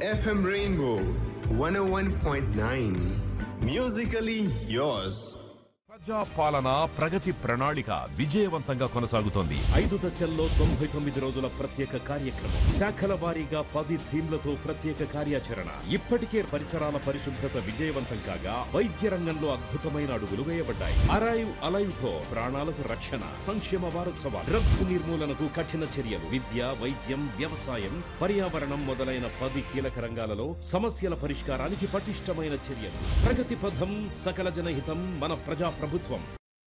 FM Rainbow 101.9. Musically yours. ప్రజా పాలన ప్రగతి ప్రణాళిక విజయవంతంగా కొనసాగుతోంది ఐదు దశల్లో తొంభై తొమ్మిది రోజుల ప్రత్యేక కార్యక్రమం శాఖల వారీగా పది థీమ్లతో ప్రత్యేక కార్యాచరణ ఇప్పటికే పరిసరాల పరిశుభ్రత విజయవంతం కాగా వైద్య రంగంలో అద్భుతమైన అడుగులు వేయబడ్డాయి అరైవ్ అలైవ్ తో ప్రాణాలకు రక్షణ సంక్షేమ వారోత్సవాలు డ్రగ్స్ నిర్మూలనకు కఠిన చర్యలు విద్య వైద్యం వ్యవసాయం పర్యావరణం మొదలైన పది కీలక రంగాలలో సమస్యల పరిష్కారానికి పటిష్టమైన చర్యలు ప్రగతి పథం సకల జనహితం మన ప్రజా ప్రభుత్వం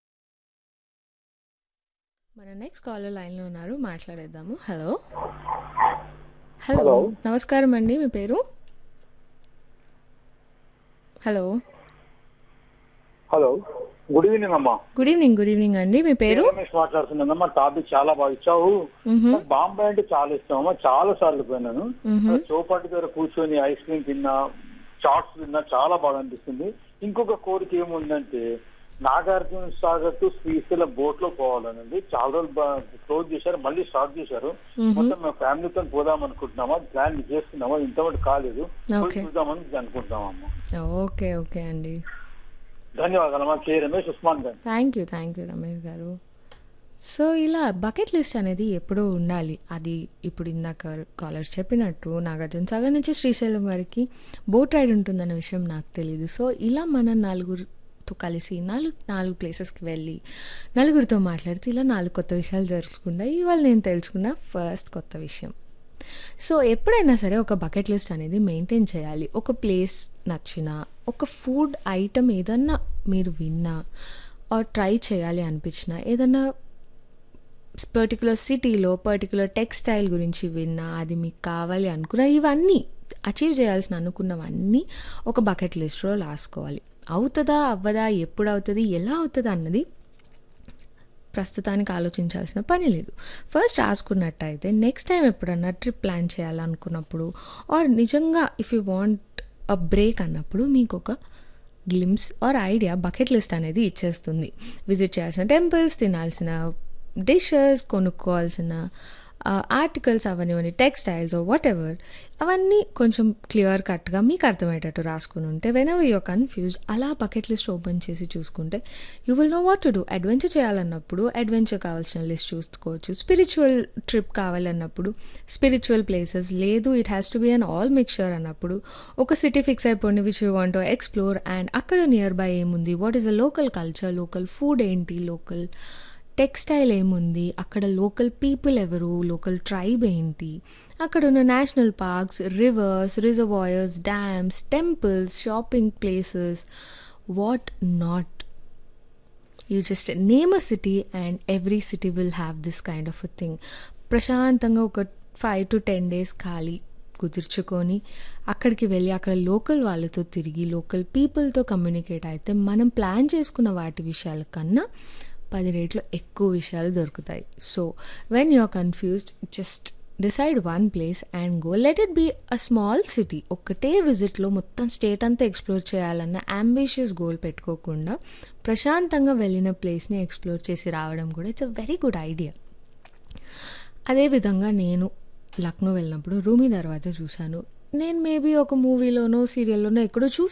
మన నెక్స్ట్ కాలర్ లైన్లో ఉన్నారు మాట్లాడేద్దాము హలో హలో హలో. నమస్కారం అండి మీ పేరు హలో హలో గుడ్ ఈవినింగ్ అమ్మా గుడ్ ఈవినింగ్ గుడ్ ఈవినింగ్ అండి మీ పేరు రమేష్ మాట్లాడుతున్నానమ్మా టాపిక్ చాలా బాగా ఇచ్చావు మ్హూ, నాకు బాంబే అంటే చాలా ఇష్టం అమ్మా చాలా సార్లు పోయినాను మ్హూ. చౌపాటి దగ్గర కూర్చొని ఐస్ క్రీమ్ తిన్నా చాట్స్ తిన్నా చాలా బాగా అనిపిస్తుంది ఇంకొక కోరిక ఏముందంటే నాగార్జున సాగర్ టు శ్రీశైలం బోట్ లో పోవాలనండి చాలా రోజులు క్లోజ్ చేశారు మళ్ళీ స్టార్ట్ చేశారు మ్హూ. మొత్తం మేము ఫ్యామిలీతో పోదాం అనుకుంటున్నామా ప్లాన్ చేస్తున్నామా ఇంతవరకు కాలేదు పోయి Okay. చూద్దామని అనుకుంటున్నామమ్మా ఓకే ఓకే అండి ధన్యవాదాలమ్మా కే Ramesh Usman garu thank you thank you Ramesh garu so ఇలా బకెట్ లిస్ట్ అనేది ఎప్పుడూ ఉండాలి అది ఇప్పుడు ఇందాక కాలర్స్ చెప్పినట్టు నాగార్జున సాగర్ నుంచి శ్రీశైలం వరకు బోట్ రైడ్ ఉంటుందన్న విషయం నాకు తెలియదు సో ఇలా మన నలుగురితో కలిసి నాలుగు నాలుగు ప్లేసెస్కి వెళ్ళి నలుగురితో మాట్లాడితే ఇలా నాలుగు కొత్త విషయాలు జరుగుతుంటాయి ఇవాళ నేను తెలుసుకున్న ఫస్ట్ కొత్త విషయం సో ఎప్పుడైనా సరే ఒక బకెట్ లిస్ట్ అనేది మెయింటైన్ చేయాలి ఒక ప్లేస్ నచ్చినా ఒక ఫుడ్ ఐటమ్ ఏదన్నా మీరు విన్నా ఆర్ ట్రై చేయాలి అనిపించినా ఏదన్నా పర్టికులర్ సిటీలో పర్టికులర్ టెక్స్టైల్ గురించి విన్నా అది మీకు కావాలి అనుకున్నా ఇవన్నీ అచీవ్ చేయాల్సిన అనుకున్నవన్నీ ఒక బకెట్ లిస్ట్లో రాసుకోవాలి అవుతుందా అవ్వదా ఎప్పుడు అవుతుంది ఎలా అవుతుంది అన్నది ప్రస్తుతానికి ఆలోచించాల్సిన పని లేదు ఫస్ట్ రాసుకున్నట్టయితే నెక్స్ట్ టైం ఎప్పుడన్నా ట్రిప్ ప్లాన్ చేయాలనుకున్నప్పుడు ఆర్ నిజంగా if you want a break అన్నప్పుడు మీకు ఒక glimpse or idea bucket list అనేది ఇచ్చేస్తుంది విజిట్ చేయాల్సిన టెంపుల్స్ తినాల్సిన డిషెస్ కొనుక్కోవాల్సిన ఆర్టికల్స్ అవన్నీ టెక్స్టైల్స్ వాట్ ఎవర్ అవన్నీ కొంచెం క్లియర్ కట్గా మీకు అర్థమయ్యేటట్టు రాసుకుని ఉంటే వెన్ ఎవర్ యూర్ కన్ఫ్యూజ్ అలా బకెట్ లిస్ట్ ఓపెన్ చేసి చూసుకుంటే you will know what to do adventure చేయాలన్నప్పుడు అడ్వెంచర్ కావాల్సిన లిస్ట్ చూసుకోవచ్చు స్పిరిచువల్ ట్రిప్ కావాలన్నప్పుడు స్పిరిచువల్ ప్లేసెస్ లేదు it has to be an all mixture అన్నప్పుడు ఒక సిటీ ఫిక్స్ అయిపోయింది which you want explore and అక్కడ నియర్ బై ఏముంది what is a local culture local food ఏంటి లోకల్ టెక్స్టైల్ ఏముంది అక్కడ లోకల్ పీపుల్ ఎవరు లోకల్ ట్రైబ్ ఏంటి అక్కడ ఉన్న national parks rivers reservoirs dams temples shopping places what not you just name a city and every city will have this kind of a thing ప్రశాంతంగా ఒక five to ten days ఖాళీ కుదుర్చుకొని అక్కడికి వెళ్ళి అక్కడ local వాళ్ళతో తిరిగి లోకల్ పీపుల్తో కమ్యూనికేట్ అయితే మనం ప్లాన్ చేసుకున్న వాటి విషయాల కన్నా పది రేట్లు ఎక్కువ విషయాలు దొరుకుతాయి so when you are confused just decide one place and go let it be a small city ఒక్కటే విజిట్లో మొత్తం స్టేట్ అంతా ఎక్స్ప్లోర్ చేయాలన్న అంబిషియస్ గోల్ పెట్టుకోకుండా ప్రశాంతంగా వెళ్ళిన ప్లేస్ని ఎక్స్ప్లోర్ చేసి రావడం కూడా it's a very good idea అదేవిధంగా నేను లక్నో వెళ్ళినప్పుడు రూమీ దర్వాజా చూశాను నేను మేబీ ఒక మూవీలోనో సీరియల్లోనో ఎక్కడో చూసి